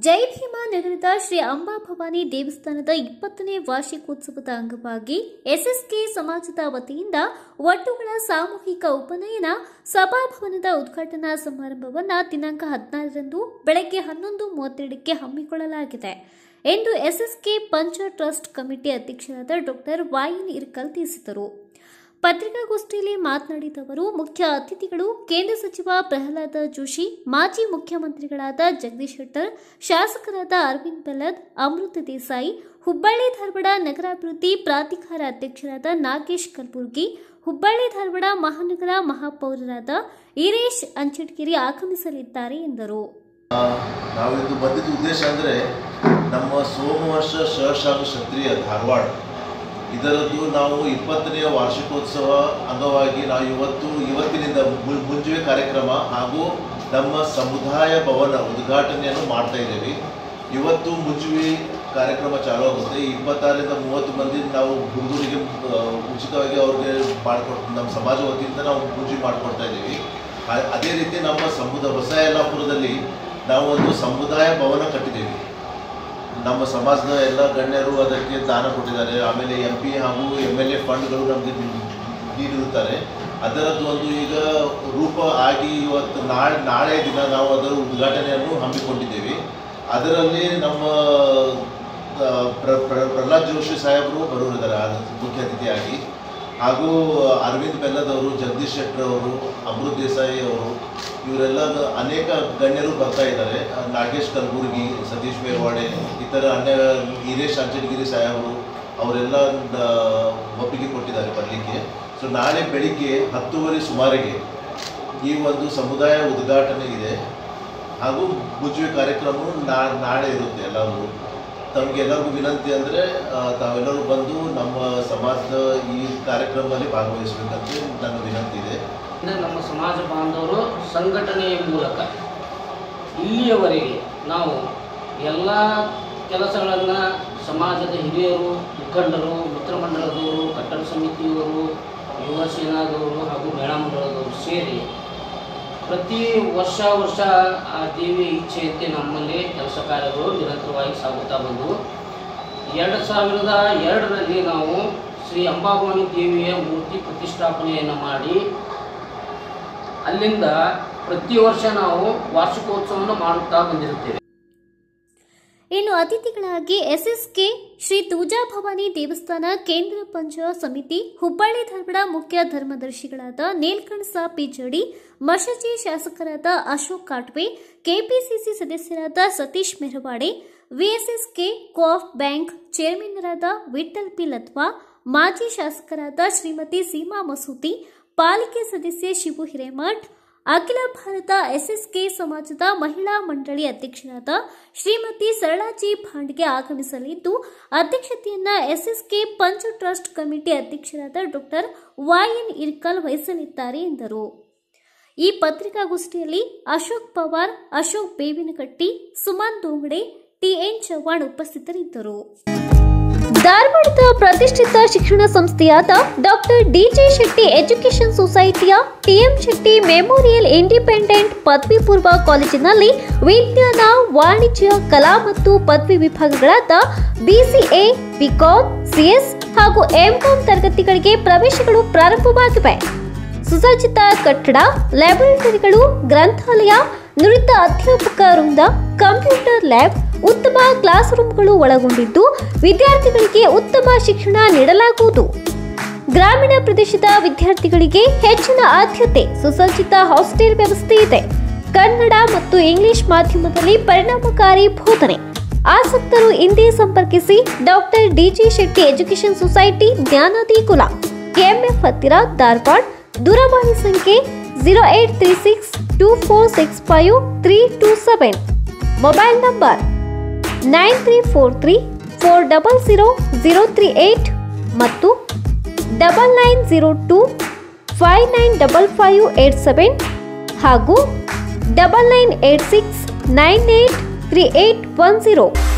ಜಯಭೀಮ ನಗರದ ಶ್ರೀ ಅಂಬಾಭವಾನಿ ದೇವಸ್ಥಾನದ ಇಪ್ಪತ್ತನೇ ವಾರ್ಷಿಕೋತ್ಸವದ ಅಂಗವಾಗಿ ಎಸ್ಎಸ್ಕೆ ಸಮಾಜದ ವತಿಯಿಂದ ಒಟ್ಟುಗಳ ಸಾಮೂಹಿಕ ಉಪನಯನ ಸಭಾಭವನದ ಉದ್ಘಾಟನಾ ಸಮಾರಂಭವನ್ನು ದಿನಾಂಕ ಹದಿನಾರರಂದು ಬೆಳಗ್ಗೆ ಹನ್ನೊಂದು ಮೂವತ್ತೆರಡಕ್ಕೆ ಹಮ್ಮಿಕೊಳ್ಳಲಾಗಿದೆ ಎಂದು ಎಸ್ಎಸ್ಕೆ ಪಂಚ ಟ್ರಸ್ಟ್ ಕಮಿಟಿ ಅಧ್ಯಕ್ಷರಾದ ಡಾಕ್ಟರ್ ವಾಯಿನ್ ಇರ್ಕಲ್ ತಿಳಿಸಿದರು ಪತ್ರಿಕಾಗೋಷ್ಠಿಯಲ್ಲಿ ಮಾತನಾಡಿದ ಅವರು ಮುಖ್ಯ ಅತಿಥಿಗಳು ಕೇಂದ್ರ ಸಚಿವ ಪ್ರಹ್ಲಾದ ಜೋಶಿ ಮಾಜಿ ಮುಖ್ಯಮಂತ್ರಿಗಳಾದ ಜಗದೀಶ್ ಶೆಟ್ಟರ್ ಶಾಸಕರಾದ ಅರವಿಂದ್ ಬೆಲ್ಲದ್ ಅಮೃತ ದೇಸಾಯಿ ಹುಬ್ಬಳ್ಳಿ ಧಾರವಾಡ ನಗರಾಭಿವೃದ್ಧಿ ಪ್ರಾಧಿಕಾರ ಅಧ್ಯಕ್ಷರಾದ ನಾಗೇಶ್ ಕಲಬುರ್ಗಿ ಹುಬ್ಬಳ್ಳಿ ಧಾರವಾಡ ಮಹಾನಗರ ಮಹಾಪೌರರಾದ ಈರೇಶ್ ಅಂಚಟ್ಗಿರಿ ಆಗಮಿಸಲಿದ್ದಾರೆ ಎಂದರು ನಾವಿಂದು ಬಂದಿದ್ದ ಉದ್ದೇಶ ಅಂದರೆ ನಮ್ಮ ಸೋಮವರ್ಷ ಸಹಶಾಖ ಕ್ಷತ್ರಿಯ ಧಾರವಾಡ ಇದರದ್ದು ನಾವು ಇಪ್ಪತ್ತನೆಯ ವಾರ್ಷಿಕೋತ್ಸವ ಅಂಗವಾಗಿ ನಾವು ಇವತ್ತು ಇವತ್ತಿನಿಂದ ಮು- ಮುಂಜುವೆ ಕಾರ್ಯಕ್ರಮ ಹಾಗೂ ನಮ್ಮ ಸಮುದಾಯ ಭವನ ಉದ್ಘಾಟನೆಯನ್ನು ಮಾಡ್ತಾ ಇದ್ದೇವೆ ಇವತ್ತು ಮುಂಜುವಿ ಕಾರ್ಯಕ್ರಮ ಚಾಲು ಆಗುತ್ತೆ ಇಪ್ಪತ್ತಾರರಿಂದ ಮೂವತ್ತು ಮಂದಿ ನಾವು ಹುಡುಗರಿಗೆ ಆ, ಉಚಿತವಾಗಿ ಅವ್ರಿಗೆ ಮಾಡಿಕೊಟ್ಟು ನಮ್ಮ ಸಮಾಜ ವತಿಯಿಂದ ನಾವು ಮುಂಜಿ ಮಾಡಿಕೊಡ್ತಾ ಇದ್ದೀವಿ ಆ- ಅದೇ ರೀತಿ ನಮ್ಮ ಸಮುದಾಯ ಹೊಸ ಯಲ್ಲಾಪುರದಲ್ಲಿ ನಾವು ಒಂದು ಸಮುದಾಯ ಭವನ ಕಟ್ಟಿದ್ದೇವೆ ನಮ್ಮ ಸಮಾಜದ ಎಲ್ಲ ಗಣ್ಯರು ಅದಕ್ಕೆ ದಾನ ಕೊಟ್ಟಿದ್ದಾರೆ ಆಮೇಲೆ ಎಂ ಪಿ ಹಾಗೂ ಎಮ್ ಎಲ್ ಎ ಫಂಡ್ಗಳು ನಮಗೆ ನೀಡಿರುತ್ತಾರೆ ಅದರದ್ದು ಒಂದು ಈಗ ರೂಪ ಆಗಿ ಇವತ್ತು ನಾಳೆ ನಾಳೆ ದಿನ ನಾವು ಅದರ ಉದ್ಘಾಟನೆಯನ್ನು ಹಮ್ಮಿಕೊಂಡಿದ್ದೇವೆ ಅದರಲ್ಲಿ ನಮ್ಮ ಆ, ಪ್ರ ಪ್ರ- ಪ್ರಹ್ಲಾದ್ ಜೋಶಿ ಸಾಹೇಬರು ಬರೋರಿದ್ದಾರೆ ಆ ಮುಖ್ಯ ಅತಿಥಿಯಾಗಿ ಹಾಗೂ ಅರವಿಂದ್ ಬೆಲ್ಲದವರು ಜಗದೀಶ್ ಶೆಟ್ಟರ್ ಅವರು ಅಮೃತ್ ದೇಸಾಯಿ ಅವರು ಇವರೆಲ್ಲ ಅನೇಕ ಗಣ್ಯರು ಬರ್ತಾ ಇದ್ದಾರೆ ನಾಗೇಶ್ ಕಲಬುರ್ಗಿ ಸತೀಶ್ ಮೇರ್ವಾಡೆ ಇತರ ಅನ್ಯ ಹಿರೇಶ್ ಅಂಚನಗಿರಿ ಸಾಹೇಬರು ಅವರೆಲ್ಲ ನ- ಒಪ್ಪಿಗೆ ಕೊಟ್ಟಿದ್ದಾರೆ ಬರಲಿಕ್ಕೆ ಸೊ ನಾಳೆ ಬೆಳಿಗ್ಗೆ ಹತ್ತುವರೆ ಸುಮಾರಿಗೆ ಈ ಒಂದು ಸಮುದಾಯ ಉದ್ಘಾಟನೆ ಇದೆ ಹಾಗೂ ಮುಜುವೆ ಕಾರ್ಯಕ್ರಮ ನಾ ನಾಳೆ ಇರುತ್ತೆ ಎಲ್ಲರೂ ತಮಗೆಲ್ಲರಿಗೂ ವಿನಂತಿ ಅಂದರೆ ತಾವೆಲ್ಲರೂ ಬಂದು ನಮ್ಮ ಸಮಾಜದ ಈ ಕಾರ್ಯಕ್ರಮದಲ್ಲಿ ಭಾಗವಹಿಸಬೇಕಂತ ನನ್ನ ವಿನಂತಿ ಇದೆ ಅಂದರೆ ನಮ್ಮ ಸಮಾಜ ಬಾಂಧವರು ಸಂಘಟನೆಯ ಮೂಲಕ ಇಲ್ಲಿಯವರೆಗೆ ನಾವು ಎಲ್ಲ ಕೆಲಸಗಳನ್ನು ಸಮಾಜದ ಹಿರಿಯರು ಮುಖಂಡರು ಮಿತ್ರಮಂಡಲದವರು ಕಟ್ಟಡ ಸಮಿತಿಯವರು ಯುವ ಸೇನಾದವರು ಹಾಗೂ ಮಹಿಳಾ ಮಂಡಲದವರು ಸೇರಿ ಪ್ರತಿ ವರ್ಷ ವರ್ಷ ಆ ದೇವಿಯ ಇಚ್ಛೆಯಂತೆ ನಮ್ಮಲ್ಲಿ ಕೆಲಸ ಕಾರ್ಯಗಳು ನಿರಂತರವಾಗಿ ಸಾಗುತ್ತಾ ಬಂದವು ಎರಡು ಸಾವಿರದ ಎರಡರಲ್ಲಿ ನಾವು ಶ್ರೀ ಅಂಬಾಭವಾನಿ ದೇವಿಯ ಮೂರ್ತಿ ಪ್ರತಿಷ್ಠಾಪನೆಯನ್ನು ಮಾಡಿ ಅಲ್ಲಿಂದ ಪ್ರತಿ ವರ್ಷ ನಾವು ವಾರ್ಷಿಕೋತ್ಸವವನ್ನು ಮಾಡುತ್ತಾ ಬಂದಿರುತ್ತೇವೆ ಇನ್ನು ಅತಿಥಿಗಳಾಗಿ ಎಸ್ಎಸ್ಕೆ ಶ್ರೀ ತುಳಜಾಭವಾನಿ ದೇವಸ್ಥಾನ ಕೇಂದ್ರ ಪಂಚ ಸಮಿತಿ ಹುಬ್ಬಳ್ಳಿ ಧಾರವಾಡ ಮುಖ್ಯ ಧರ್ಮದರ್ಶಿಗಳಾದ ನೀಲ್ಕಂಠ ಸಾ ಪಿಜಡಿ ಮಶಜಿ ಶಾಸಕರಾದ ಅಶೋಕ್ ಕಾಟ್ವೆ ಕೆಪಿಸಿಸಿ ಸದಸ್ಯರಾದ Satish Mehwade VSSK co-op bank ಚೇರ್ಮನ್ರಾದ ವಿಠಲ್ ಪಿ ಲತ್ವಾ ಮಾಜಿ ಶಾಸಕರಾದ ಶ್ರೀಮತಿ ಸೀಮಾ ಮಸೂತಿ ಪಾಲಿಕೆ ಸದಸ್ಯೆ ಶಿವು ಹಿರೇಮಠ್ ಅಖಿಲ ಭಾರತ ಎಸ್ಎಸ್ಕೆ ಸಮಾಜದ ಮಹಿಳಾ ಮಂಡಳಿ ಅಧ್ಯಕ್ಷರಾದ ಶ್ರೀಮತಿ ಸರಳಾಜಿ ಭಾಂಡ್ಗೆ ಆಗಮಿಸಲಿದ್ದು ಅಧ್ಯಕ್ಷತೆಯನ್ನ ಎಸ್ಎಸ್ಕೆ ಪಂಚ ಟ್ರಸ್ಟ್ ಕಮಿಟಿ ಅಧ್ಯಕ್ಷರಾದ ಡಾಕ್ಟರ್ ವಾಯನ್ ಇರ್ಕಲ್ ವಹಿಸಲಿದ್ದಾರೆ ಎಂದರು ಈ ಪತ್ರಿಕಾಗೋಷ್ಠಿಯಲ್ಲಿ ಅಶೋಕ್ ಪವಾರ್ ಅಶೋಕ್ ಬೇವಿನಕಟ್ಟಿ ಸುಮನ್ ದೋಂಗಡೆ ಟಿಎನ್ ಚವ್ಹಾಣ್ ಉಪಸ್ಥಿತರಿದ್ದರು ಧಾರವಾಡದ ಪ್ರತಿಷ್ಠಿತ ಶಿಕ್ಷಣ ಸಂಸ್ಥೆಯಾದ ಡಾಕ್ಟರ್ ಡಿಜೆ ಶೆಟ್ಟಿ ಎಜುಕೇಷನ್ ಸೊಸೈಟಿಯ ಟಿಎಂ ಶೆಟ್ಟಿ ಮೆಮೋರಿಯಲ್ ಇಂಡಿಪೆಂಡೆಂಟ್ ಪದವಿ ಪೂರ್ವ ಕಾಲೇಜಿನಲ್ಲಿ ವಿಜ್ಞಾನ ವಾಣಿಜ್ಯ ಕಲಾ ಮತ್ತು ಪದವಿ ವಿಭಾಗಗಳಾದ ಬಿಸಿಎ ಬಿಕಾಂ ಸಿಎಸ್ ಹಾಗೂ ಎಂಕಾಂ ತರಗತಿಗಳಿಗೆ ಪ್ರವೇಶಗಳು ಪ್ರಾರಂಭವಾಗಿವೆ ಸುಸಜ್ಜಿತ ಕಟ್ಟಡ ಲ್ಯಾಬೊರೇಟರಿಗಳು ಗ್ರಂಥಾಲಯ ನುರಿತ ಅಧ್ಯಾಪಕ ವೃಂದ ಕಂಪ್ಯೂಟರ್ ಲ್ಯಾಬ್ ಉತ್ತಮ ಕ್ಲಾಸ್ ರೂಮ್ಗಳು ಒಳಗೊಂಡಿದ್ದು ವಿದ್ಯಾರ್ಥಿಗಳಿಗೆ ಉತ್ತಮ ಶಿಕ್ಷಣ ನೀಡಲಾಗುವುದು ಗ್ರಾಮೀಣ ಪ್ರದೇಶದ ವಿದ್ಯಾರ್ಥಿಗಳಿಗೆ ಹೆಚ್ಚಿನ ಆದ್ಯತೆ ಸುಸಜ್ಜಿತ ಹಾಸ್ಟೆಲ್ ವ್ಯವಸ್ಥೆ ಇದೆ ಕನ್ನಡ ಮತ್ತು ಇಂಗ್ಲಿಷ್ ಮಾಧ್ಯಮದಲ್ಲಿ ಪರಿಣಾಮಕಾರಿ ಬೋಧನೆ ಆಸಕ್ತರು ಹಿಂದೆ ಸಂಪರ್ಕಿಸಿ doctor DG Shetty education society ಜ್ಞಾನದಿ ಕುಲ ಕೆಎಂಎಫ್ ಹತ್ತಿರ ಧಾರವಾಡ ದೂರವಾಣಿ ಸಂಖ್ಯೆ zero eight three six two four six five three two seven mobile number nine three four three four double zero zero three eight ಮತ್ತು double nine zero two five nine double five eight seven ಹಾಗೂ double nine eight six nine eight three eight one zero